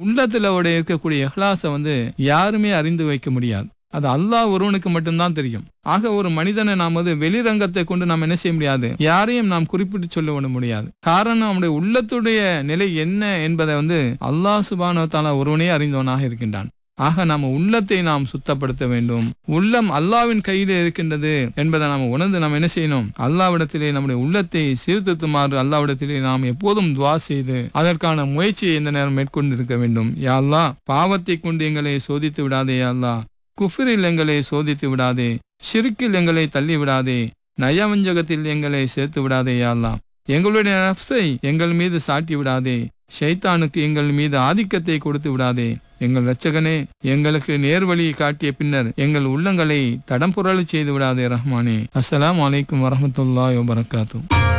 உள்ளத்துல உடைய இருக்கக்கூடிய இஹ்லாஸை வந்து யாருமே அறிந்து வைக்க முடியாது அது அல்லாஹ் ஒருவனுக்கு மட்டும்தான் தெரியும் ஆக ஒரு மனிதனை நாம் வந்து வெளிரங்கத்தை கொண்டு நாம் என்ன செய்ய முடியாது யாரையும் நாம் குறிப்பிட்டு சொல்ல விட முடியாது காரணம் நம்முடைய உள்ளத்துடைய நிலை என்ன என்பதை வந்து அல்லாஹ் சுபானோ தாலா ஒருவனே அறிந்தவனாக இருக்கின்றான் ஆக நாம் உள்ளத்தை நாம் சுத்தப்படுத்த வேண்டும் உள்ளம் அல்லாவின் கையிலே இருக்கின்றது என்பதை நாம் உணர்ந்து நாம் என்ன செய்யணும் அல்லாவிடத்திலே நம்முடைய உள்ளத்தை சீர்திருத்துமாறு அல்லாவிடத்திலே நாம் எப்போதும் துவா செய்து அதற்கான முயற்சியை இந்த நேரம் மேற்கொண்டு இருக்க வேண்டும் யா அல்லாஹ் பாவத்தை கொண்டு எங்களை சோதித்து விடாதே யா அல்லாஹ் குஃபிரில் எங்களை சோதித்து விடாதே ஷிருக்கில் எங்களை தள்ளி விடாதே நயவஞ்சகத்தில் எங்களை சேர்த்து விடாதே யா அல்லாஹ் எங்களுடைய நஃப்ஸை எங்கள் மீது சாட்டி விடாதே ஷைத்தானுக்கு எங்கள் மீது ஆதிக்கத்தை கொடுத்து விடாதே எங்கள் இரட்சகனே எங்களுக்கு நேர்வழி காட்டிய பின்னர் எங்கள் உள்ளங்களை தடம் புரளச் செய்து விடாதே ரஹ்மானே அஸ்ஸலாமு அலைக்கும் வரஹ்மத்துல்லாஹி வபரகாத்து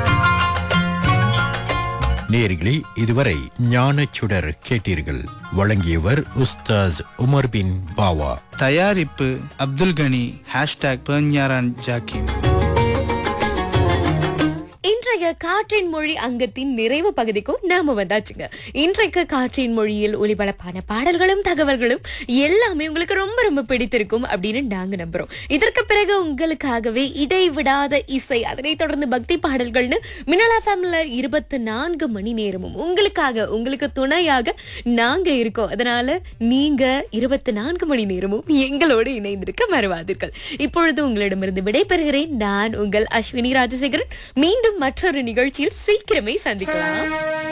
நேர்களே இதுவரை ஞானச் சுடர் கேட்டீர்கள் வழங்கியவர் உஸ்தாஸ் உமர் பின் பாவா தயாரிப்பு அப்துல் கனி ஹேஷ்டாக் பெர்ஞாரான் ஜாக்கிம் இன்றைய காற்றின் மொழி அங்கத்தின் நிறைவு பகுதிக்கும் நாம வந்தாச்சுங்க இன்றைக்கு காற்றின் மொழியில் ஒளிபரப்பான பாடல்களும் தகவல்களும் எல்லாமே உங்களுக்கு ரொம்ப ரொம்ப பிடித்திருக்கும் அப்படின்னு நாங்க நம்புறோம் இதற்கு பிறகு உங்களுக்காகவே இடைவிடாத இசை அதனைத் தொடர்ந்து பக்தி பாடல்கள்னு மினலா ஃபேமில இருபத்தி நான்கு மணி நேரமும் உங்களுக்காக உங்களுக்கு துணையாக நாங்க இருக்கோம் அதனால நீங்க இருபத்தி நான்கு மணி நேரமும் எங்களோடு இணைந்திருக்க மறவாதீர்கள் இப்பொழுது உங்களிடமிருந்து விடைபெறுகிறேன் நான் உங்கள் அஸ்வினி ராஜசேகரன் மீண்டும் மற்றொரு நிகழ்ச்சியில் சீக்கிரமே சந்திக்கலாம்